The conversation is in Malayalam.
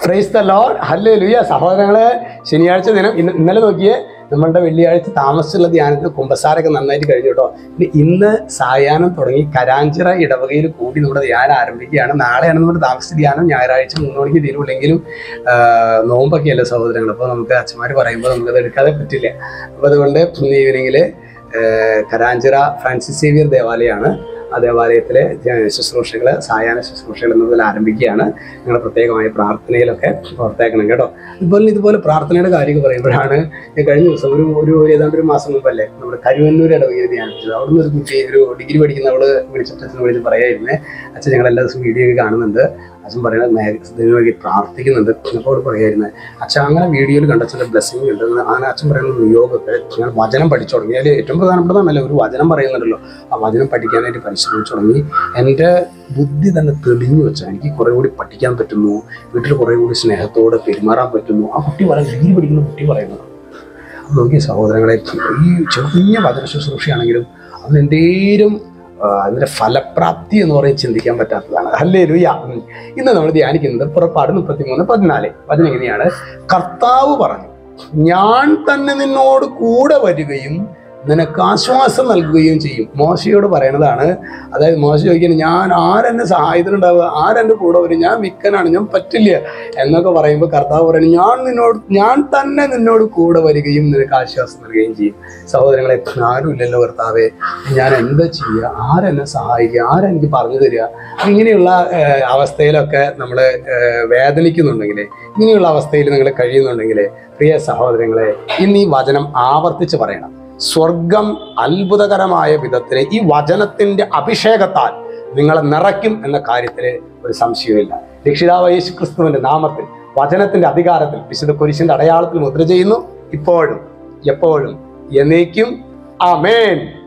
പ്രൈസ് ദ ലോർഡ് ഹല്ലേ ലുയ സഹോദരങ്ങളെ ശനിയാഴ്ച ദിനം ഇന്ന് ഇന്നലെ നോക്കിയേ നമ്മളുടെ വെള്ളിയാഴ്ച താമസിച്ചുള്ള ധ്യാനത്തിൽ കുമ്പസാരൊക്കെ നന്നായിട്ട് കഴിഞ്ഞു കേട്ടോ ഇനി ഇന്ന് സായാഹ്നം തുടങ്ങി കരാഞ്ചിറ ഇടവകയിൽ കൂടി നമ്മുടെ ധ്യാനം ആരംഭിക്കുകയാണ് നാളെയാണ് നമ്മുടെ താമസിച്ച ധ്യാനം ഞായറാഴ്ച മൂന്ന് മണിക്ക് തീരുമില്ലെങ്കിലും നോമ്പൊക്കെ അല്ലേ സഹോദരങ്ങൾ അപ്പോൾ നമുക്ക് അച്ഛന്മാർ പറയുമ്പോൾ നമുക്കത് എടുക്കാതെ പറ്റില്ല അപ്പോൾ അതുകൊണ്ട് ഇന്ന് ഈവനിങ്ങിൽ കരാഞ്ചിറ ഫ്രാൻസിസ് സേവിയർ ദേവാലയമാണ് ആ ദേവാലയത്തിലെ ശുശ്രൂഷകൾ സായാഹ്ന ശുശ്രൂഷകൾ എന്നതിൽ ആരംഭിക്കുകയാണ് നിങ്ങൾ പ്രത്യേകമായ പ്രാർത്ഥനയിലൊക്കെ ഓർത്തേക്കണം കേട്ടോ ഇതുപോലെ ഇതുപോലെ പ്രാർത്ഥനയുടെ കാര്യമൊക്കെ പറയുമ്പോഴാണ് ഞാൻ കഴിഞ്ഞ ദിവസം ഒരു ഒരു ഏതാണ്ട് ഒരു മാസം മുമ്പല്ലേ നമ്മുടെ കരുവന്നൂർ ഇടവകയിൽ ധ്യാനിച്ചത് അവിടുന്ന് ഒരു കുട്ടി ഒരു ഡിഗ്രി പഠിക്കുന്ന അവള് വിളിച്ചിട്ട് അച്ഛനെ വിളിച്ച് പറയായിരുന്നേ അച്ഛൻ ഞങ്ങൾ എല്ലാ ദിവസവും വീഡിയോ ഒക്കെ കാണുന്നുണ്ട് അച്ഛൻ പറയുന്നത് ഇതിനു വേണ്ടി പ്രാർത്ഥിക്കുന്നുണ്ട് അപ്പോൾ അവൾ പറയായിരുന്നത് അച്ഛൻ അങ്ങനെ വീഡിയോയിൽ കണ്ട അച്ഛൻ്റെ ബ്ലെസ്സിങ് ഉണ്ട് അങ്ങനെ അച്ഛൻ പറയുന്ന നിയോഗമൊക്കെ ഞാൻ വചനം പഠിച്ചു തുടങ്ങി അതിൽ ഏറ്റവും പ്രധാനപ്പെട്ടതാണല്ലോ ഒരു വചനം പറയുന്നുണ്ടല്ലോ ആ വചനം പഠിക്കാനായിട്ട് പരിശ്രമിച്ചു തുടങ്ങി എൻ്റെ ബുദ്ധി തന്നെ തെളിഞ്ഞു വെച്ചാൽ എനിക്ക് കുറേ കൂടി പഠിക്കാൻ പറ്റുന്നു വീട്ടിൽ കുറേ കൂടി സ്നേഹത്തോടെ പെരുമാറാൻ പറ്റുന്നു ആ കുട്ടി പറയുന്നത് ഡിഗ്രി പഠിക്കുന്ന കുട്ടി പറയുന്നത് അപ്പോൾ നോക്കിയ സഹോദരങ്ങളെ ഈ ചെറിയ വചന ശുശ്രൂഷയാണെങ്കിലും അതിന് എന്തേലും ആ, അതിന്റെ ഫലപ്രാപ്തി എന്ന് പറയുന്നത് ചിന്തിക്കാൻ പറ്റാത്തതാണ് അല്ലേ ലുയ ഇന്ന് നമ്മൾ ധ്യാനിക്കുന്നത് പുറപ്പാട് മുപ്പത്തിമൂന്ന് പതിനാല് വചനം എങ്ങനെയാണ് കർത്താവ് പറഞ്ഞു ഞാൻ തന്നെ നിന്നോട് കൂടെ വരികയും നിനക്ക് ആശ്വാസം നൽകുകയും ചെയ്യും മോശയോട് പറയണതാണ് അതായത് മോശ ചോദിക്കുന്നത് ഞാൻ ആരെന്നെ സഹായത്തിനുണ്ടാവുക ആരെൻ്റെ കൂടെ വരും ഞാൻ വിക്കനാണ് ഞാൻ പറ്റില്ല എന്നൊക്കെ പറയുമ്പോൾ കർത്താവ് പറയുന്നത് ഞാൻ നിന്നോട് ഞാൻ തന്നെ നിന്നോട് കൂടെ വരികയും നിനക്ക് ആശ്വാസം നൽകുകയും ചെയ്യും സഹോദരങ്ങളെ ആരുമില്ലല്ലോ കർത്താവെ ഞാൻ എന്താ ചെയ്യുക ആരെന്നെ സഹായിക്കുക ആരെനിക്ക് പറഞ്ഞു തരിക അപ്പൊ ഇങ്ങനെയുള്ള ഏഹ്, അവസ്ഥയിലൊക്കെ നമ്മൾ വേദനിക്കുന്നുണ്ടെങ്കിൽ ഇങ്ങനെയുള്ള അവസ്ഥയിൽ നിങ്ങൾ കഴിയുന്നുണ്ടെങ്കിൽ പ്രിയ സഹോദരങ്ങളെ ഇന്ന് ഈ വചനം ആവർത്തിച്ച് പറയണം സ്വർഗം അത്ഭുതകരമായ വിധത്തിൽ ഈ വചനത്തിന്റെ അഭിഷേകത്താൽ നിങ്ങളെ നിറയ്ക്കും എന്ന കാര്യത്തിൽ ഒരു സംശയവുമില്ല രക്ഷിതാവ് യേശു ക്രിസ്തുവിന്റെ നാമത്തിൽ വചനത്തിന്റെ അധികാരത്തിൽ വിശുദ്ധ കുരിശിന്റെ അടയാളത്തിൽ മുദ്ര ചെയ്യുന്നു ഇപ്പോഴും എപ്പോഴും എന്നേക്കും ആമേൻ